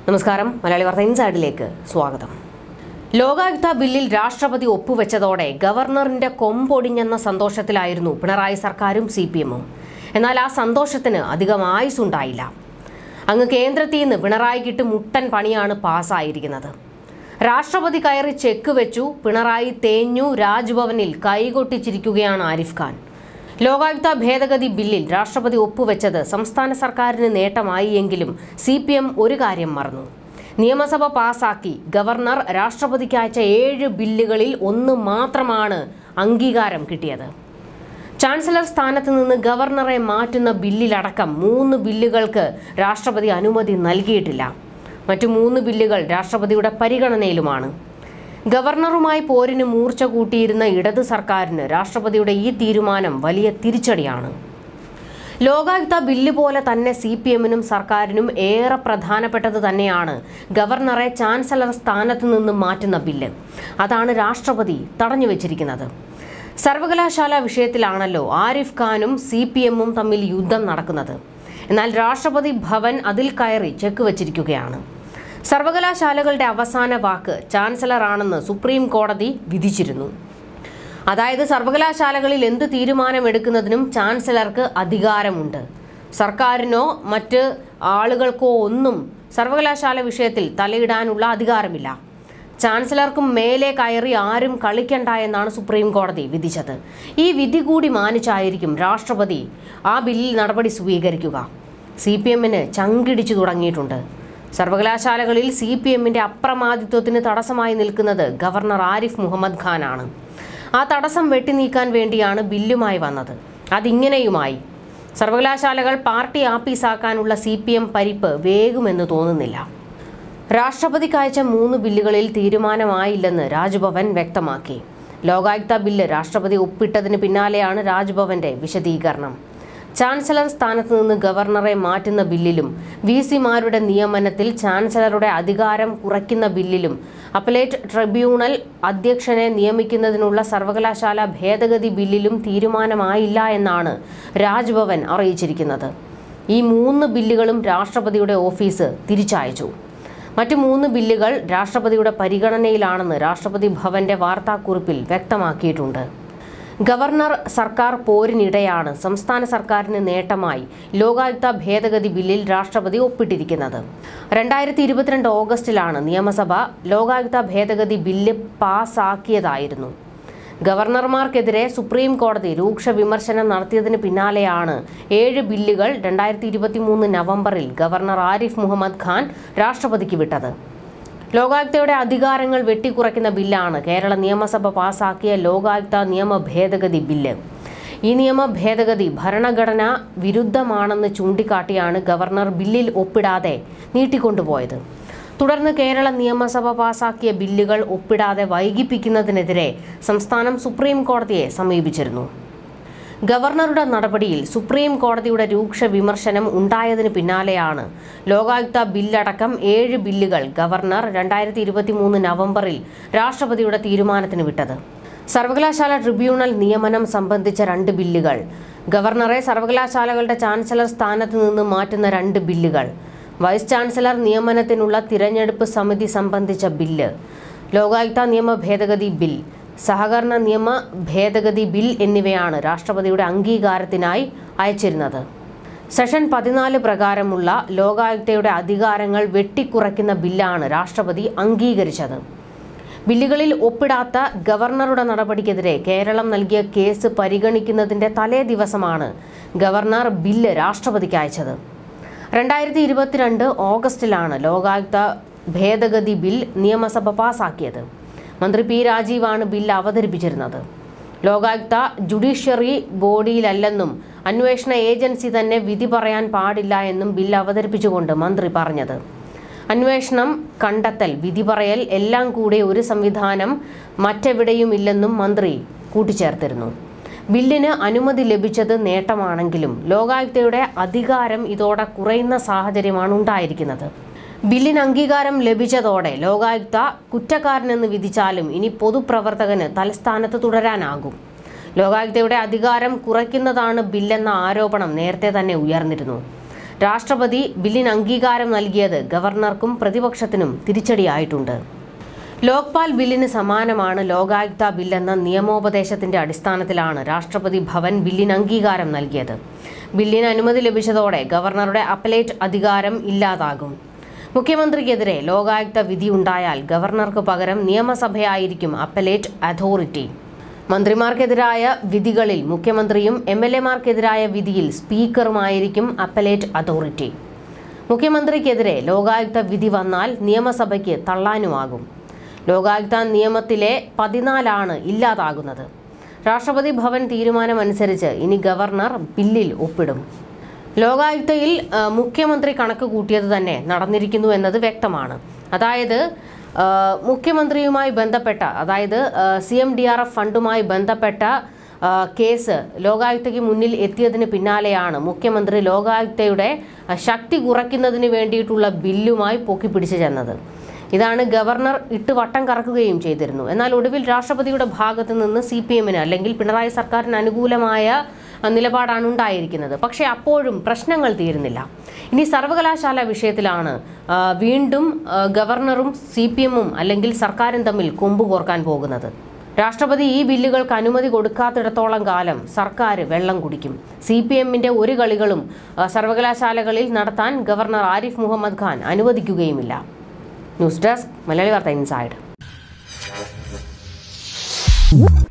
നമസ്കാരം മലയാളി വാർത്ത ഇൻസൈഡിലേക്ക് സ്വാഗതം ലോകായുക്ത ബില്ലിൽ രാഷ്ട്രപതി ഒപ്പുവെച്ചതോടെ ഗവർണറിന്റെ കൊമ്പൊടിഞ്ഞെന്ന സന്തോഷത്തിലായിരുന്നു പിണറായി സർക്കാരും സി പി എമ്മും എന്നാൽ ആ സന്തോഷത്തിന് അധികം ആയുസുണ്ടായില്ല അങ്ങ് കേന്ദ്രത്തിൽ നിന്ന് പിണറായിക്കിട്ട് മുട്ടൻ പണിയാണ് പാസ്സായിരിക്കുന്നത് രാഷ്ട്രപതി കയറി ചെക്ക് വെച്ചു പിണറായി തേഞ്ഞു രാജ്ഭവനിൽ കൈകൊട്ടിച്ചിരിക്കുകയാണ് ആരിഫ് ഖാൻ ലോകായുക്ത ഭേദഗതി ബില്ലിൽ രാഷ്ട്രപതി ഒപ്പുവെച്ചത് സംസ്ഥാന സർക്കാരിന് നേട്ടമായി എങ്കിലും സി പി എം ഒരു കാര്യം മറന്നു നിയമസഭ പാസാക്കി ഗവർണർ രാഷ്ട്രപതിക്ക് അയച്ച ഏഴ് ബില്ലുകളിൽ ഒന്ന് മാത്രമാണ് അംഗീകാരം കിട്ടിയത് ചാൻസലർ സ്ഥാനത്ത് നിന്ന് ഗവർണറെ മാറ്റുന്ന ബില്ലിലടക്കം മൂന്ന് ബില്ലുകൾക്ക് രാഷ്ട്രപതി അനുമതി നൽകിയിട്ടില്ല മറ്റു മൂന്ന് ബില്ലുകൾ രാഷ്ട്രപതിയുടെ പരിഗണനയിലുമാണ് ഗവർണറുമായി പോരിന് മൂർച്ച കൂട്ടിയിരുന്ന ഇടത് സർക്കാരിന് രാഷ്ട്രപതിയുടെ ഈ തീരുമാനം വലിയ തിരിച്ചടിയാണ് ലോകായുക്ത ബില്ല് പോലെ തന്നെ സി പി എമ്മിനും സർക്കാരിനും ഏറെ പ്രധാനപ്പെട്ടത് തന്നെയാണ് ഗവർണറെ ചാൻസലർ സ്ഥാനത്ത് നിന്ന് മാറ്റുന്ന ബില്ല് അതാണ് രാഷ്ട്രപതി തടഞ്ഞു വെച്ചിരിക്കുന്നത് സർവകലാശാല വിഷയത്തിലാണല്ലോ ആരിഫ് ഖാനും സി പി എമ്മും തമ്മിൽ യുദ്ധം നടക്കുന്നത് എന്നാൽ രാഷ്ട്രപതി ഭവൻ അതിൽ കയറി ചെക്ക് വച്ചിരിക്കുകയാണ് സർവകലാശാലകളുടെ അവസാന വാക്ക് ചാൻസലറാണെന്ന് സുപ്രീം കോടതി വിധിച്ചിരുന്നു അതായത് സർവകലാശാലകളിൽ എന്ത് തീരുമാനമെടുക്കുന്നതിനും ചാൻസലർക്ക് അധികാരമുണ്ട് സർക്കാരിനോ മറ്റ് ആളുകൾക്കോ ഒന്നും സർവകലാശാല വിഷയത്തിൽ തലയിടാനുള്ള അധികാരമില്ല ചാൻസലർക്കും മേലെ കയറി ആരും കളിക്കണ്ട എന്നാണ് സുപ്രീം കോടതി വിധിച്ചത് ഈ വിധി കൂടി മാനിച്ചായിരിക്കും രാഷ്ട്രപതി ആ ബില്ലിൽ നടപടി സ്വീകരിക്കുക സി പി എമ്മിന് ചങ്കിടിച്ചു തുടങ്ങിയിട്ടുണ്ട് സർവകലാശാലകളിൽ സി പി എമ്മിന്റെ അപ്രമാദിത്വത്തിന് തടസ്സമായി നിൽക്കുന്നത് ഗവർണർ ആരിഫ് മുഹമ്മദ് ഖാനാണ് ആ തടസ്സം വെട്ടിനീക്കാൻ വേണ്ടിയാണ് ബില്ലുമായി വന്നത് അതിങ്ങനെയുമായി സർവകലാശാലകൾ പാർട്ടി ആപ്പീസാക്കാനുള്ള സി പി എം പരിപ്പ് വേകുമെന്ന് തോന്നുന്നില്ല രാഷ്ട്രപതിക്ക് അയച്ച മൂന്ന് ബില്ലുകളിൽ തീരുമാനമായില്ലെന്ന് രാജ്ഭവൻ വ്യക്തമാക്കി ലോകായുക്ത ബില്ല് രാഷ്ട്രപതി ഒപ്പിട്ടതിന് പിന്നാലെയാണ് രാജ്ഭവന്റെ വിശദീകരണം ചാൻസലർ സ്ഥാനത്ത് നിന്ന് ഗവർണറെ മാറ്റുന്ന ബില്ലിലും വി സിമാരുടെ നിയമനത്തിൽ ചാൻസലറുടെ അധികാരം കുറയ്ക്കുന്ന ബില്ലിലും അപ്പലേറ്റ് ട്രിബ്യൂണൽ അധ്യക്ഷനെ നിയമിക്കുന്നതിനുള്ള സർവകലാശാല ഭേദഗതി ബില്ലിലും തീരുമാനമായില്ല എന്നാണ് രാജ്ഭവൻ അറിയിച്ചിരിക്കുന്നത് ഈ മൂന്ന് ബില്ലുകളും രാഷ്ട്രപതിയുടെ ഓഫീസ് തിരിച്ചയച്ചു മറ്റു മൂന്ന് ബില്ലുകൾ രാഷ്ട്രപതിയുടെ പരിഗണനയിലാണെന്ന് രാഷ്ട്രപതി ഭവന്റെ വാർത്താക്കുറിപ്പിൽ വ്യക്തമാക്കിയിട്ടുണ്ട് ഗവർണർ സർക്കാർ പോരിനിടെയാണ് സംസ്ഥാന സർക്കാരിന് നേട്ടമായി ലോകായുക്ത ഭേദഗതി ബില്ലിൽ രാഷ്ട്രപതി ഒപ്പിട്ടിരിക്കുന്നത് രണ്ടായിരത്തി ഇരുപത്തിരണ്ട് ഓഗസ്റ്റിലാണ് നിയമസഭ ലോകായുക്ത ഭേദഗതി ബില്ല് പാസാക്കിയതായിരുന്നു ഗവർണർമാർക്കെതിരെ സുപ്രീം കോടതി രൂക്ഷ വിമർശനം നടത്തിയതിന് പിന്നാലെയാണ് ഏഴ് ബില്ലുകൾ രണ്ടായിരത്തി ഇരുപത്തി മൂന്ന് നവംബറിൽ ഗവർണർ ആരിഫ് മുഹമ്മദ് ഖാൻ രാഷ്ട്രപതിക്ക് വിട്ടത് ലോകായുക്തയുടെ അധികാരങ്ങൾ വെട്ടിക്കുറയ്ക്കുന്ന ബില്ലാണ് കേരള നിയമസഭ പാസാക്കിയ ലോകായുക്ത നിയമ ഭേദഗതി ബില്ല് ഈ നിയമ ഭേദഗതി ഭരണഘടനാ വിരുദ്ധമാണെന്ന് ചൂണ്ടിക്കാട്ടിയാണ് ഗവർണർ ബില്ലിൽ ഒപ്പിടാതെ നീട്ടിക്കൊണ്ടുപോയത് തുടർന്ന് കേരള നിയമസഭ പാസാക്കിയ ബില്ലുകൾ ഒപ്പിടാതെ വൈകിപ്പിക്കുന്നതിനെതിരെ സംസ്ഥാനം സുപ്രീം കോടതിയെ സമീപിച്ചിരുന്നു ഗവർണറുടെ നടപടിയിൽ സുപ്രീം കോടതിയുടെ രൂക്ഷ വിമർശനം ഉണ്ടായതിനു പിന്നാലെയാണ് ലോകായുക്ത ബില്ലടക്കം ഏഴ് ബില്ലുകൾ ഗവർണർ രണ്ടായിരത്തി ഇരുപത്തി മൂന്ന് നവംബറിൽ രാഷ്ട്രപതിയുടെ തീരുമാനത്തിന് വിട്ടത് സർവകലാശാല ട്രിബ്യൂണൽ നിയമനം സംബന്ധിച്ച രണ്ട് ബില്ലുകൾ ഗവർണറെ സർവകലാശാലകളുടെ ചാൻസലർ സ്ഥാനത്ത് നിന്ന് മാറ്റുന്ന രണ്ട് ബില്ലുകൾ വൈസ് ചാൻസലർ നിയമനത്തിനുള്ള തിരഞ്ഞെടുപ്പ് സമിതി സംബന്ധിച്ച ബില്ല് ലോകായുക്ത നിയമ ഭേദഗതി ബിൽ സഹകരണ നിയമ ഭേദഗതി ബിൽ എന്നിവയാണ് രാഷ്ട്രപതിയുടെ അംഗീകാരത്തിനായി അയച്ചിരുന്നത് സെഷൻ പതിനാല് പ്രകാരമുള്ള ലോകായുക്തയുടെ അധികാരങ്ങൾ വെട്ടിക്കുറയ്ക്കുന്ന ബില്ലാണ് രാഷ്ട്രപതി അംഗീകരിച്ചത് ബില്ലുകളിൽ ഒപ്പിടാത്ത ഗവർണറുടെ നടപടിക്കെതിരെ കേരളം നൽകിയ കേസ് പരിഗണിക്കുന്നതിന്റെ തലേ ദിവസമാണ് ഗവർണർ ബില്ല് രാഷ്ട്രപതിക്ക് അയച്ചത് രണ്ടായിരത്തി ഇരുപത്തിരണ്ട് ഓഗസ്റ്റിലാണ് ലോകായുക്ത ഭേദഗതി ബിൽ നിയമസഭ പാസാക്കിയത് മന്ത്രി പി രാജീവാണ് ബിൽ അവതരിപ്പിച്ചിരുന്നത് ലോകായുക്ത ജുഡീഷ്യറി ബോഡിയിലല്ലെന്നും അന്വേഷണ ഏജൻസി തന്നെ വിധി പറയാൻ പാടില്ല എന്നും ബിൽ അവതരിപ്പിച്ചുകൊണ്ട് മന്ത്രി പറഞ്ഞത് അന്വേഷണം കണ്ടെത്തൽ വിധി പറയൽ എല്ലാം കൂടെ ഒരു സംവിധാനം മറ്റെവിടെയുമില്ലെന്നും മന്ത്രി കൂട്ടിച്ചേർത്തിരുന്നു ബില്ലിന് അനുമതി ലഭിച്ചത് നേട്ടമാണെങ്കിലും ലോകായുക്തയുടെ അധികാരം ഇതോടെ കുറയുന്ന സാഹചര്യമാണ് ഉണ്ടായിരിക്കുന്നത് ബില്ലിന് അംഗീകാരം ലഭിച്ചതോടെ ലോകായുക്ത കുറ്റക്കാരനെന്ന് വിധിച്ചാലും ഇനി പൊതുപ്രവർത്തകന് തലസ്ഥാനത്ത് തുടരാനാകും ലോകായുക്തയുടെ അധികാരം കുറയ്ക്കുന്നതാണ് ബില്ലെന്ന ആരോപണം നേരത്തെ തന്നെ ഉയർന്നിരുന്നു രാഷ്ട്രപതി ബില്ലിന് അംഗീകാരം നൽകിയത് ഗവർണർക്കും പ്രതിപക്ഷത്തിനും തിരിച്ചടിയായിട്ടുണ്ട് ലോക്പാൽ ബില്ലിന് സമാനമാണ് ലോകായുക്ത ബില്ലെന്ന നിയമോപദേശത്തിന്റെ അടിസ്ഥാനത്തിലാണ് രാഷ്ട്രപതി ഭവൻ ബില്ലിന് അംഗീകാരം നൽകിയത് ബില്ലിന് അനുമതി ലഭിച്ചതോടെ ഗവർണറുടെ അപ്പലേറ്റ് അധികാരം ഇല്ലാതാകും മുഖ്യമന്ത്രിക്കെതിരെ ലോകായുക്ത വിധി ഉണ്ടായാൽ ഗവർണർക്ക് പകരം നിയമസഭയായിരിക്കും അപ്പലേറ്റ് അതോറിറ്റി മന്ത്രിമാർക്കെതിരായ വിധികളിൽ മുഖ്യമന്ത്രിയും എം എൽ എമാർക്കെതിരായ വിധിയിൽ സ്പീക്കറുമായിരിക്കും അപ്പലേറ്റ് അതോറിറ്റി മുഖ്യമന്ത്രിക്കെതിരെ ലോകായുക്ത വിധി വന്നാൽ നിയമസഭയ്ക്ക് തള്ളാനുമാകും ലോകായുക്ത നിയമത്തിലെ പതിനാലാണ് ഇല്ലാതാകുന്നത് രാഷ്ട്രപതി ഭവൻ തീരുമാനമനുസരിച്ച് ഇനി ഗവർണർ ബില്ലിൽ ഒപ്പിടും ലോകായുക്തയിൽ ആ, മുഖ്യമന്ത്രി കണക്ക് കൂട്ടിയത് തന്നെ നടന്നിരിക്കുന്നു എന്നത് വ്യക്തമാണ് അതായത് ആ, മുഖ്യമന്ത്രിയുമായി ബന്ധപ്പെട്ട അതായത് C M D R F ഫണ്ടുമായി ബന്ധപ്പെട്ട ആ, കേസ് ലോകായുക്തയ്ക്ക് മുന്നിൽ എത്തിയതിന് പിന്നാലെയാണ് മുഖ്യമന്ത്രി ലോകായുക്തയുടെ ആ, ശക്തി കുറയ്ക്കുന്നതിന് വേണ്ടിയിട്ടുള്ള ബില്ലുമായി പൊക്കിപ്പിടിച്ചു ചെന്നത് ഇതാണ് ഗവർണർ ഇട്ട് വട്ടം കറക്കുകയും ചെയ്തിരുന്നു എന്നാൽ ഒടുവിൽ രാഷ്ട്രപതിയുടെ ഭാഗത്തു നിന്ന് സി പി എമ്മിന് അല്ലെങ്കിൽ പിണറായി സർക്കാരിന് അനുകൂലമായ ആ, നിലപാടാണ് ഉണ്ടായിരിക്കുന്നത് പക്ഷേ അപ്പോഴും പ്രശ്നങ്ങൾ തീരുന്നില്ല ഇനി സർവകലാശാല വിഷയത്തിലാണ് ആ, വീണ്ടും ആ, ഗവർണറും സി പി എമ്മും അല്ലെങ്കിൽ സർക്കാരും തമ്മിൽ കൊമ്പ് കോർക്കാൻ പോകുന്നത് രാഷ്ട്രപതി ഈ ബില്ലുകൾക്ക് അനുമതി കൊടുക്കാത്തിടത്തോളം കാലം സർക്കാർ വെള്ളം കുടിക്കും സി പി എമ്മിന്റെ ഒരു കളികളും ആ, സർവകലാശാലകളിൽ നടത്താൻ ഗവർണർ ആരിഫ് മുഹമ്മദ് ഖാൻ അനുവദിക്കുകയുമില്ല news desk Malayali Vartha inside